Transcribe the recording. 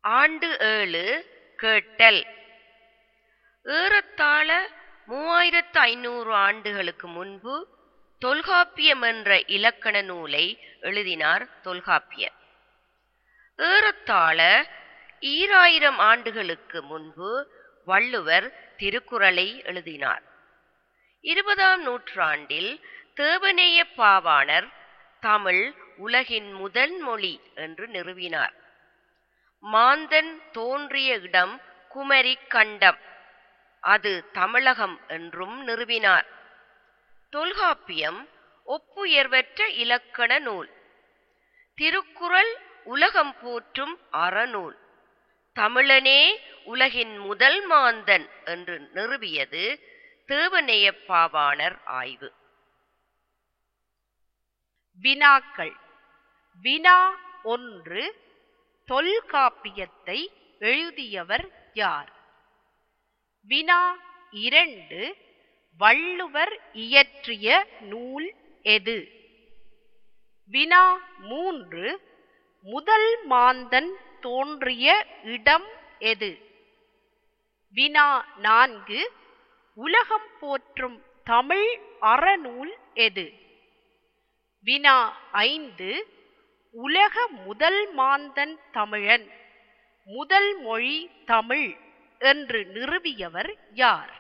ஆண்டு ஏழு கேட்டல் ஏறத்தாழ மூவாயிரத்து ஐநூறு ஆண்டுகளுக்கு முன்பு தொல்காப்பியம் என்ற இலக்கண நூலை எழுதினார் தொல்காப்பியர் ஏறத்தாழ ஈராயிரம் ஆண்டுகளுக்கு முன்பு வள்ளுவர் திருக்குறளை எழுதினார் இருபதாம் நூற்றாண்டில் தேவநேய பாவாணர் தமிழ் உலகின் முதல் மொழி என்று நிறுவினார் மாந்தன் தோன்றிய இடம் குமரி கண்டம் அது தமிழகம் என்றும் நிறுவினார் தொல்காப்பியம் ஒப்புயர்வற்ற இலக்கண நூல் திருக்குறள் உலகம் போற்றும் அறநூல் தமிழனே உலகின் முதல் மாந்தன் என்று நிறுவியது தேவநேய பாவாணர் ஆய்வு வினாக்கள் வினா ஒன்று தொல்காப்பியத்தை எழுதியவர் யார் வினா இரண்டு வள்ளுவர் இயற்றிய நூல் எது வினா மூன்று முதல் மாந்தன் தோன்றிய இடம் எது வினா நான்கு உலகம் போற்றும் தமிழ் அறநூல் எது வினா ஐந்து உலக முதல் மாந்தன் தமிழன் முதல் மொழி தமிழ் என்று நிறுவியவர் யார்